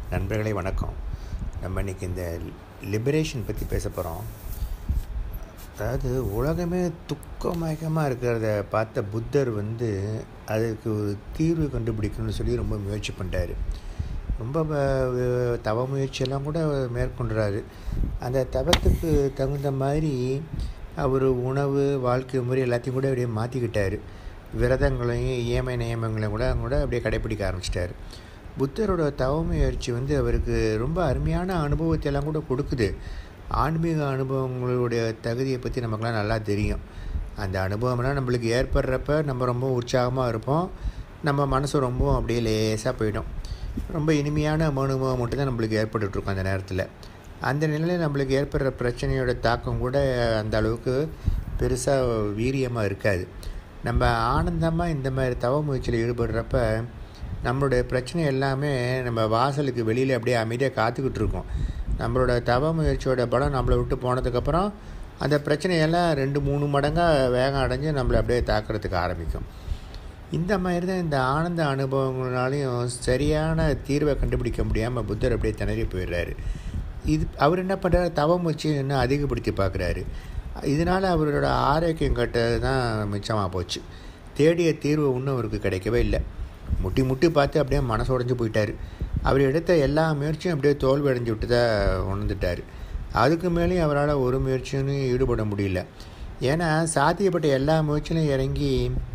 நண்பர்களே வணக்கம் நம்ம இன்றைக்கி இந்த லிபரேஷன் பற்றி பேச போகிறோம் அதாவது உலகமே துக்கமயக்கமாக இருக்கிறத பார்த்த புத்தர் வந்து அதுக்கு ஒரு தீர்வு கண்டுபிடிக்கணும்னு சொல்லி ரொம்ப முயற்சி பண்ணிட்டாரு ரொம்ப வ- தவ முயற்சியெல்லாம் கூட மேற்கொண்டுறாரு அந்த தவத்துக்கு தகுந்த மாதிரி அவர் உணவு வாழ்க்கை முறை எல்லாத்தையும் கூட அப்படியே மாற்றிக்கிட்டாரு விரதங்களையும் இயம நியமங்களையும் கூட கூட அப்படியே கடைப்பிடிக்க ஆரம்பிச்சிட்டாரு புத்தரோட தவ முயற்சி வந்து அவருக்கு ரொம்ப அருமையான அனுபவத்தை எல்லாம் கூட கொடுக்குது ஆன்மீக அனுபவங்களுடைய தகுதியை பற்றி நமக்குலாம் நல்லா தெரியும் அந்த அனுபவம்லாம் நம்மளுக்கு ஏற்படுறப்ப நம்ம ரொம்ப உற்சாகமாக இருப்போம் நம்ம மனசு ரொம்ப அப்படியே லேசாக போயிடும் ரொம்ப இனிமையான அனுபவம் மட்டும்தான் நம்மளுக்கு ஏற்பட்டுருக்கும் அந்த நேரத்தில் அந்த நிலையில் நம்மளுக்கு ஏற்படுற பிரச்சனையோட தாக்கம் கூட அந்த அளவுக்கு பெருசாக வீரியமாக இருக்காது நம்ம ஆனந்தமாக இந்த மாதிரி தவ முயற்சியில் ஈடுபடுறப்ப நம்மளுடைய பிரச்சனை எல்லாமே நம்ம வாசலுக்கு வெளியில் அப்படியே அமைதியாக காத்துக்கிட்டு இருக்கோம் நம்மளோட தவ முயற்சியோட பலம் நம்மளை விட்டு போனதுக்கப்புறம் அந்த பிரச்சனையெல்லாம் ரெண்டு மூணு மடங்காக வேகம் அடைஞ்சு நம்மளை அப்படியே தாக்குறதுக்கு ஆரம்பிக்கும் இந்த மாதிரி தான் இந்த ஆனந்த அனுபவங்களாலையும் சரியான தீர்வை கண்டுபிடிக்க முடியாமல் புத்தர் அப்படியே திணறி போயிடுறாரு இது அவர் என்ன பண்ணுறாரு தவம் வச்சு இன்னும் அதிகப்படுத்தி பார்க்குறாரு இதனால் அவரோட ஆரோக்கியம் கட்டது தான் மிச்சமாக போச்சு தேடிய தீர்வு இன்னும் அவருக்கு கிடைக்கவே இல்லை முட்டி முட்டி பார்த்து அப்படியே மனசு உடஞ்சி போயிட்டார் அவர் எடுத்த எல்லா முயற்சியும் அப்படியே தோல்வி அடைஞ்சு விட்டு தான் உணர்ந்துட்டார் அதுக்கு மேலேயும் அவரால் ஒரு முயற்சியும் ஈடுபட முடியல ஏன்னா சாத்தியப்பட்ட எல்லா முயற்சியிலும் இறங்கி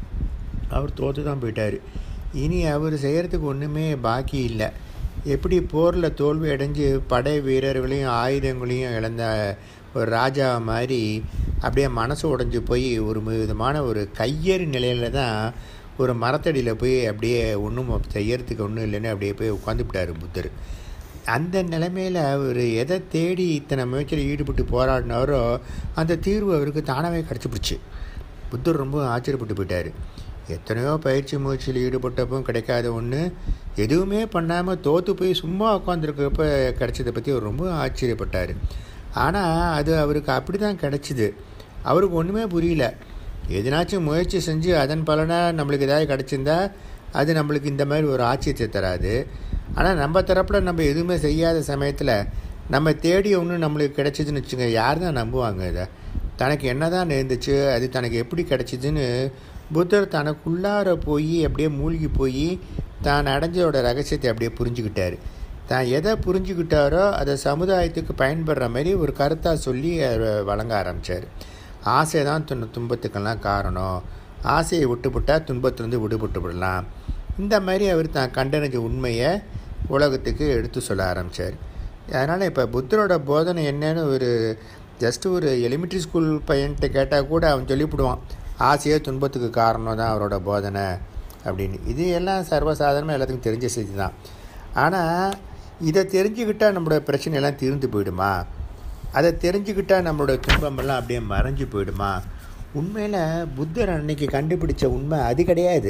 அவர் தோற்று தான் போயிட்டார் இனி அவர் செய்கிறதுக்கு ஒன்றுமே பாக்கி இல்லை எப்படி போரில் தோல்வி அடைஞ்சு படை வீரர்களையும் ஆயுதங்களையும் இழந்த ஒரு ராஜா மாதிரி அப்படியே மனசு உடைஞ்சு போய் ஒரு விதமான ஒரு கையேறி நிலையில தான் ஒரு மரத்தடியில் போய் அப்படியே ஒன்றும் செய்யறதுக்கு ஒன்றும் இல்லைன்னு அப்படியே போய் உட்காந்துவிட்டார் புத்தர் அந்த நிலைமையில் அவர் எதை தேடி இத்தனை முயற்சியில் ஈடுபட்டு போராடினாரோ அந்த தீர்வு அவருக்கு தானாகவே கிடச்சிப்பிடுச்சு புத்தர் ரொம்ப ஆச்சரியப்பட்டு போயிட்டார் எத்தனையோ பயிற்சி முயற்சியில் ஈடுபட்டப்பும் கிடைக்காத ஒன்று எதுவுமே பண்ணாமல் தோற்று போய் சும்மா உட்காந்துருக்கப்ப கிடைச்சதை பற்றி அவர் ரொம்ப ஆச்சரியப்பட்டார் ஆனால் அது அவருக்கு அப்படி தான் கிடச்சிது அவருக்கு ஒன்றுமே புரியல எதனாச்சும் முயற்சி செஞ்சு அதன் பலனாக நம்மளுக்கு ஏதாவது கிடச்சிருந்தா அது நம்மளுக்கு இந்த மாதிரி ஒரு ஆச்சரியத்தை தராது ஆனால் நம்ம தரப்பில் நம்ம எதுவுமே செய்யாத சமயத்தில் நம்ம தேடி ஒன்று நம்மளுக்கு கிடைச்சிதுன்னு வச்சுங்க யார் தான் நம்புவாங்க இதை தனக்கு என்ன தான் நேர்ந்துச்சு அது தனக்கு எப்படி கிடைச்சிதுன்னு புத்தர் தனக்குள்ளார போய் அப்படியே மூழ்கி போய் தான் அடைஞ்சதோட ரகசியத்தை அப்படியே புரிஞ்சுக்கிட்டாரு தான் எதை புரிஞ்சுக்கிட்டாரோ அதை சமுதாயத்துக்கு பயன்படுற மாதிரி ஒரு கருத்தாக சொல்லி அதை வழங்க ஆரம்பித்தார் ஆசை தான் துன் துன்பத்துக்கெல்லாம் காரணம் ஆசையை விட்டுவிட்டால் துன்பத்திலிருந்து விடுபட்டு விடலாம் இந்த மாதிரி அவர் தான் கண்டறிஞ்ச உண்மையை உலகத்துக்கு எடுத்து சொல்ல ஆரம்பித்தார் அதனால் இப்போ புத்தரோட போதனை என்னன்னு ஒரு ஜஸ்ட் ஒரு எலிமெண்ட்ரி ஸ்கூல் பையன்கிட்ட கேட்டால் கூட அவன் சொல்லிவிடுவான் ஆசையே துன்பத்துக்கு காரணம் தான் அவரோட போதனை அப்படின்னு இது எல்லாம் சர்வசாதாரணமாக எல்லாத்துக்கும் தெரிஞ்ச செய்தி தான் ஆனால் இதை தெரிஞ்சுக்கிட்டால் நம்மளோட பிரச்சனை எல்லாம் தீர்ந்து போயிடுமா அதை தெரிஞ்சுக்கிட்டால் நம்மளோட துன்பமெல்லாம் அப்படியே மறைஞ்சு போயிடுமா உண்மையில் புத்தர் அன்னைக்கு கண்டுபிடிச்ச உண்மை அது கிடையாது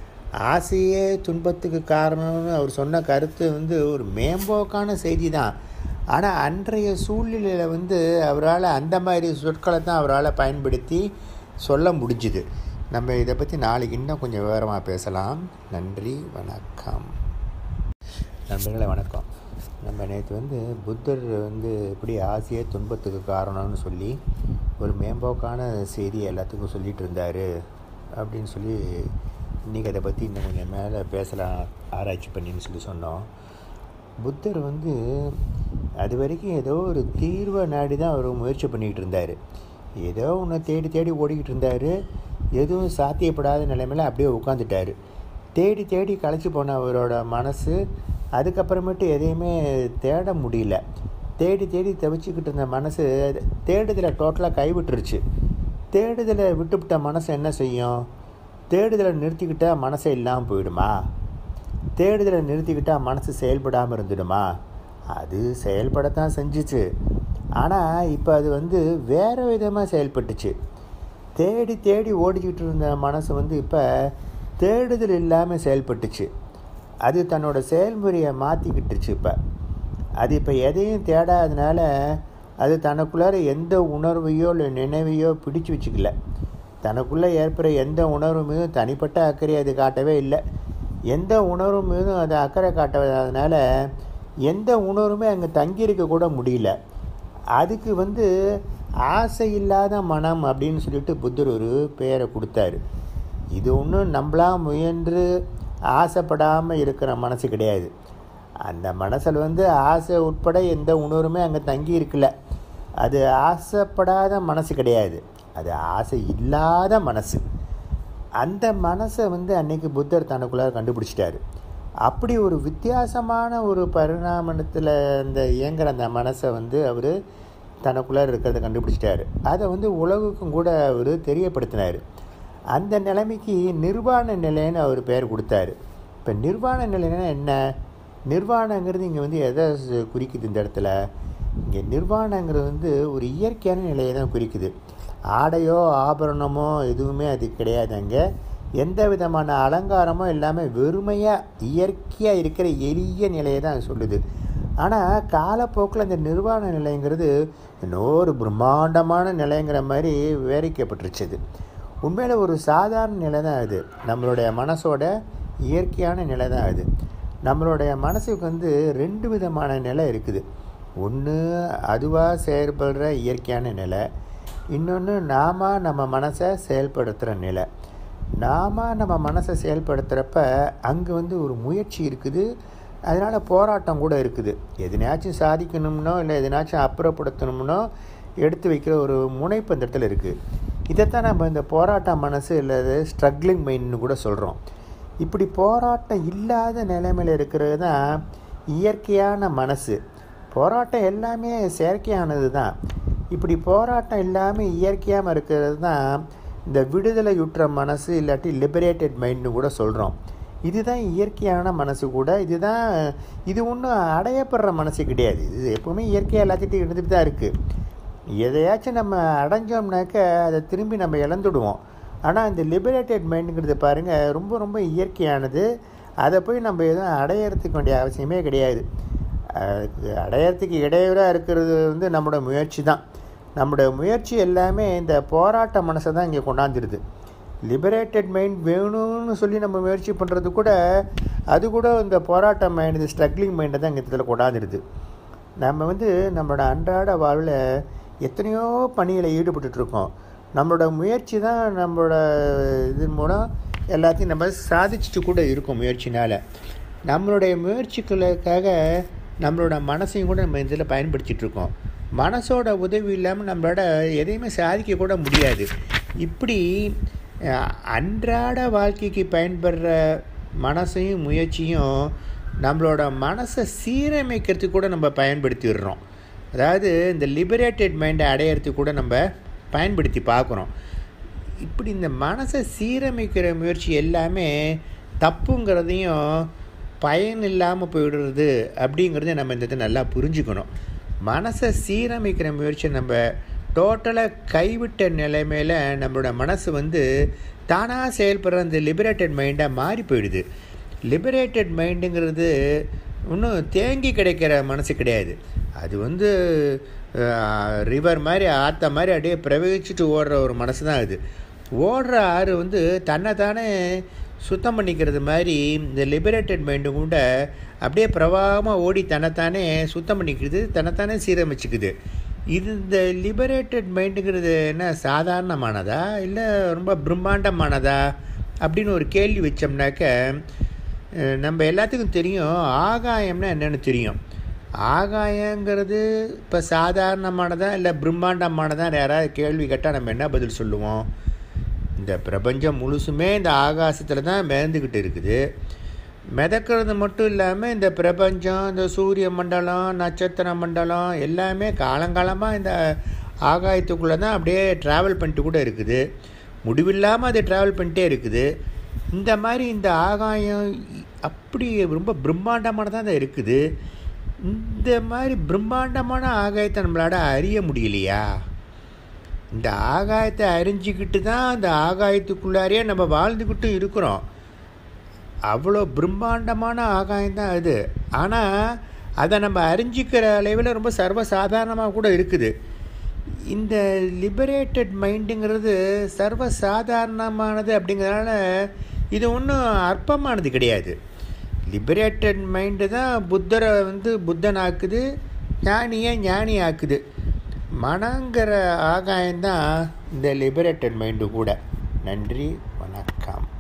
ஆசையே துன்பத்துக்கு காரணம்னு அவர் சொன்ன கருத்து வந்து ஒரு மேம்போக்கான செய்தி தான் ஆனால் அன்றைய சூழ்நிலையில் வந்து அவரால் அந்த மாதிரி சொற்களை தான் அவரால் பயன்படுத்தி சொல்ல முடிஞ்சுது நம்ம இதை பற்றி நாளைக்கு இன்னும் கொஞ்சம் விவரமாக பேசலாம் நன்றி வணக்கம் நண்பர்களே வணக்கம் நம்ம நேற்று வந்து புத்தர் வந்து எப்படி ஆசையே துன்பத்துக்கு காரணம்னு சொல்லி ஒரு மேம்போக்கான செய்தி எல்லாத்துக்கும் சொல்லிகிட்டு இருந்தார் அப்படின்னு சொல்லி இன்றைக்கி அதை பற்றி இன்னும் கொஞ்சம் மேலே பேசலாம் ஆராய்ச்சி பண்ணின்னு சொல்லி சொன்னோம் புத்தர் வந்து அது வரைக்கும் ஏதோ ஒரு தீர்வை நாடி தான் அவர் முயற்சி பண்ணிக்கிட்டு இருந்தார் ஏதோ ஒன்று தேடி தேடி ஓடிக்கிட்டு இருந்தார் எதுவும் சாத்தியப்படாத நிலைமையில் அப்படியே உட்காந்துட்டார் தேடி தேடி களைச்சி போன அவரோட மனசு அதுக்கப்புறமேட்டு எதையுமே தேட முடியல தேடி தேடி தவிச்சிக்கிட்டு இருந்த மனசு தேடுதலை டோட்டலாக கைவிட்டுருச்சு தேடுதலை விட்டுவிட்ட மனசு என்ன செய்யும் தேடுதலை நிறுத்திக்கிட்டால் மனசே இல்லாமல் போயிடுமா தேடுதலை நிறுத்திக்கிட்டால் மனசு செயல்படாமல் இருந்துடுமா அது செயல்படத்தான் செஞ்சுச்சு ஆனால் இப்போ அது வந்து வேறு விதமாக செயல்பட்டுச்சு தேடி தேடி ஓடிக்கிட்டு இருந்த மனசு வந்து இப்போ தேடுதல் இல்லாமல் செயல்பட்டுச்சு அது தன்னோட செயல்முறையை மாற்றிக்கிட்டுருச்சு இப்போ அது இப்போ எதையும் தேடாதனால அது தனக்குள்ளார எந்த உணர்வையோ இல்லை நினைவையோ பிடிச்சு வச்சுக்கல தனக்குள்ளே ஏற்படுற எந்த உணர்வு மீதும் தனிப்பட்ட அக்கறை அது காட்டவே இல்லை எந்த உணர்வு மீதும் அது அக்கறை காட்டாததுனால எந்த உணர்வுமே அங்கே தங்கியிருக்க கூட முடியல அதுக்கு வந்து ஆசை இல்லாத மனம் அப்படின்னு சொல்லிட்டு புத்தர் ஒரு பெயரை கொடுத்தாரு இது ஒன்றும் நம்மளா முயன்று ஆசைப்படாமல் இருக்கிற மனசு கிடையாது அந்த மனசில் வந்து ஆசை உட்பட எந்த உணர்வுமே அங்கே தங்கி இருக்கல அது ஆசைப்படாத மனசு கிடையாது அது ஆசை இல்லாத மனசு அந்த மனசை வந்து அன்னைக்கு புத்தர் தனக்குள்ளார கண்டுபிடிச்சிட்டாரு அப்படி ஒரு வித்தியாசமான ஒரு பரிணாமத்தில் இந்த இயங்குற அந்த மனசை வந்து அவர் தனக்குள்ளார இருக்கிறத கண்டுபிடிச்சிட்டாரு அதை வந்து உலகுக்கும் கூட அவர் தெரியப்படுத்தினார் அந்த நிலைமைக்கு நிர்வாண நிலைன்னு அவர் பெயர் கொடுத்தாரு இப்போ நிர்வாண நிலைன்னா என்ன நிர்வாணங்கிறது இங்கே வந்து எதை சு- குறிக்குது இந்த இடத்துல இங்கே நிர்வாணங்கிறது வந்து ஒரு இயற்கையான நிலையை தான் குறிக்குது ஆடையோ ஆபரணமோ எதுவுமே அது கிடையாது அங்கே எந்த விதமான அலங்காரமோ இல்லாமல் வெறுமையாக இயற்கையாக இருக்கிற எளிய நிலையை தான் அது சொல்லுது ஆனால் காலப்போக்கில் அந்த நிர்வாண நிலைங்கிறது இன்னொரு பிரம்மாண்டமான நிலைங்கிற மாதிரி விவரிக்கப்பட்டுருச்சுது உண்மையில் ஒரு சாதாரண நிலை தான் அது நம்மளுடைய மனசோட இயற்கையான நிலை தான் அது நம்மளுடைய மனசுக்கு வந்து ரெண்டு விதமான நிலை இருக்குது ஒன்று அதுவாக செயல்படுற இயற்கையான நிலை இன்னொன்று நாம நம்ம மனசை செயல்படுத்துகிற நிலை நாம நம்ம மனசை செயல்படுத்துகிறப்ப அங்கே வந்து ஒரு முயற்சி இருக்குது அதனால் போராட்டம் கூட இருக்குது எதனாச்சும் சாதிக்கணும்னோ இல்லை எதனாச்சும் அப்புறப்படுத்தணும்னோ எடுத்து வைக்கிற ஒரு முனைப்பு அந்த இடத்துல இருக்குது இதைத்தான் நம்ம இந்த போராட்ட மனசு இல்லை ஸ்ட்ரகிளிங் மைண்ட்னு கூட சொல்கிறோம் இப்படி போராட்டம் இல்லாத நிலைமையில் இருக்கிறது தான் இயற்கையான மனசு போராட்டம் எல்லாமே செயற்கையானது தான் இப்படி போராட்டம் இல்லாமல் இயற்கையாக இருக்கிறது தான் இந்த விடுதலையுற்ற மனசு இல்லாட்டி லிபரேட்டட் மைண்ட்னு கூட சொல்கிறோம் இதுதான் இயற்கையான மனசு கூட இதுதான் இது ஒன்றும் அடையப்படுற மனசு கிடையாது இது எப்பவுமே இயற்கையாக எல்லாத்திட்டும் இருந்துட்டு தான் இருக்குது எதையாச்சும் நம்ம அடைஞ்சோம்னாக்க அதை திரும்பி நம்ம இழந்துடுவோம் ஆனால் இந்த லிபரேட்டட் மைண்டுங்கிறது பாருங்கள் ரொம்ப ரொம்ப இயற்கையானது அதை போய் நம்ம எதுவும் அடையறதுக்கு வேண்டிய அவசியமே கிடையாது அதுக்கு அடையறதுக்கு இடையூறாக இருக்கிறது வந்து நம்மளோட முயற்சி தான் நம்மளோட முயற்சி எல்லாமே இந்த போராட்ட மனசை தான் இங்கே கொண்டாந்துருது லிபரேட்டட் மைண்ட் வேணும்னு சொல்லி நம்ம முயற்சி பண்ணுறது கூட அது கூட இந்த போராட்ட மைண்ட் இந்த ஸ்ட்ரகிளிங் மைண்டை தான் இங்கே இதில் கொண்டாந்துருது நம்ம வந்து நம்மளோட அன்றாட வாழ்வில் எத்தனையோ பணிகளை ஈடுபட்டுருக்கோம் நம்மளோட முயற்சி தான் நம்மளோட இது மூலம் எல்லாத்தையும் நம்ம சாதிச்சுட்டு கூட இருக்கோம் முயற்சினால் நம்மளுடைய முயற்சிகளுக்காக நம்மளோட மனசையும் கூட நம்ம இதில் பயன்படுத்திட்டு இருக்கோம் மனசோட உதவி இல்லாமல் நம்மளோட எதையுமே சாதிக்க கூட முடியாது இப்படி அஹ், அன்றாட வாழ்க்கைக்கு பயன்படுற மனசையும் முயற்சியும் நம்மளோட மனசை சீரமைக்கிறதுக்கு கூட நம்ம பயன்படுத்திடுறோம் அதாவது இந்த லிபரேட்டட் மைண்டை அடையிறதுக்கு கூட நம்ம பயன்படுத்தி பார்க்குறோம் இப்படி இந்த மனசை சீரமைக்கிற முயற்சி எல்லாமே தப்புங்கிறதையும் பயன் இல்லாமல் போயிடுறது அப்படிங்கிறத நம்ம இந்த இதை நல்லா புரிஞ்சுக்கணும் மனசை சீரமைக்கிற முயற்சியை நம்ம டோட்டலாக கைவிட்ட நிலைமையில் நம்மளோட மனசு வந்து தானாக செயல்படுற அந்த லிபரேட்டட் மைண்டாக மாறி போயிடுது லிபரேட்டட் மைண்டுங்கிறது இன்னும் தேங்கி கிடைக்கிற மனசு கிடையாது அது வந்து ரிவர் மாதிரி ஆற்ற மாதிரி அப்படியே பிரவகிச்சுட்டு ஓடுற ஒரு மனசு தான் அது ஓடுற ஆறு வந்து தன்னைத்தானே சுத்தம் பண்ணிக்கிறது மாதிரி இந்த லிபரேட்டட் மைண்டு கூட அப்படியே பிரவாகமாக ஓடி தன்னைத்தானே சுத்தம் பண்ணிக்கிறது தன்னைத்தானே சீரமைச்சுக்குது இது இந்த லிபரேட்டட் மைண்டுங்கிறது என்ன சாதாரணமானதா இல்லை ரொம்ப பிரம்மாண்டமானதா அப்படின்னு ஒரு கேள்வி வச்சோம்னாக்க அஹ், நம்ம எல்லாத்துக்கும் தெரியும் ஆகாயம்னா என்னன்னு தெரியும் ஆகாயங்கிறது இப்போ சாதாரணமானதா இல்லை பிரம்மாண்டமானதா யாராவது கேள்வி கேட்டால் நம்ம என்ன பதில் சொல்லுவோம் இந்த பிரபஞ்சம் முழுசுமே இந்த ஆகாசத்தில் தான் மிதந்துக்கிட்டு இருக்குது மிதக்கிறது மட்டும் இல்லாமல் இந்த பிரபஞ்சம் இந்த சூரிய மண்டலம் நட்சத்திர மண்டலம் எல்லாமே காலங்காலமாக இந்த ஆகாயத்துக்குள்ளே தான் அப்படியே ட்ராவல் பண்ணிட்டு கூட இருக்குது முடிவில்லாமல் அது ட்ராவல் பண்ணிட்டே இருக்குது இந்த மாதிரி இந்த ஆகாயம் அப்படி ரொம்ப பிரம்மாண்டமானதாக தான் இருக்குது இந்த மாதிரி பிரம்மாண்டமான ஆகாயத்தை நம்மளால அறிய முடியலையா இந்த ஆகாயத்தை அறிஞ்சிக்கிட்டு தான் அந்த ஆகாயத்துக்குள்ளாரையே நம்ம வாழ்ந்துக்கிட்டு இருக்கிறோம் அவ்வளோ பிரம்மாண்டமான ஆகாயம் தான் அது ஆனால் அதை நம்ம அறிஞ்சிக்கிற அளவில் ரொம்ப சர்வசாதாரணமாக கூட இருக்குது இந்த லிபரேட்டட் மைண்டுங்கிறது சர்வசாதாரணமானது அப்படிங்கிறதுனால இது ஒன்றும் அற்பமானது கிடையாது லிபரேட்டட் மைண்டு தான் புத்தரை வந்து புத்தன் ஆக்குது ஞானியை ஞானி ஆக்குது மனங்கிற ஆகாயம்தான் இந்த லிபரேட்டட் மைண்டு கூட நன்றி வணக்கம்